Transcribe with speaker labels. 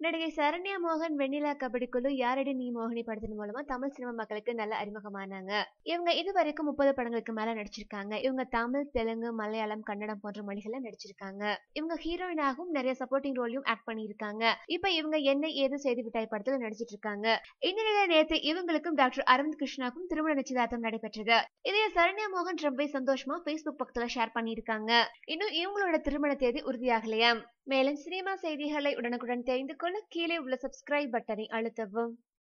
Speaker 1: நடிகை சரண்யா மோகன் வெண்ணிலா கபடி குழு யாரடி நீ மோகினி படத்தின் மூலமா தமிழ் சினிமா மக்களுக்கு நல்ல அறிமுகமானாங்க இவங்க இது வரைக்கும் முப்பது படங்களுக்கு மேல நடிச்சிருக்காங்க இவங்க தமிழ் தெலுங்கு மலையாளம் கன்னடம் போன்ற மொழிகள்ல நடிச்சிருக்காங்க இவங்க ஹீரோயினாகவும் நிறைய சப்போர்ட்டிங் ரோலையும் ஆக்ட் பண்ணியிருக்காங்க இப்ப இவங்க என்ன ஏது செய்து விட்டாய் படத்துல நடிச்சிட்டு இருக்காங்க இந்த நிலையில நேத்து இவங்களுக்கும் டாக்டர் அரவிந்த் கிருஷ்ணாக்கும் திருமண நிச்சயதார்த்தம் நடைபெற்றது இதைய சரண்யா மோகன் ரொம்ப சந்தோஷமா Facebook பக்கத்துல ஷேர் பண்ணியிருக்காங்க இன்னும் இவங்களோட திருமண தேதி உறுதியாகலையாம் மேலும் சினிமா செய்திகளை உடனுக்குடன் தெரிந்து கொள்ள கீழே உள்ள சப்ஸ்கிரைப் பட்டனை அழுத்தவும்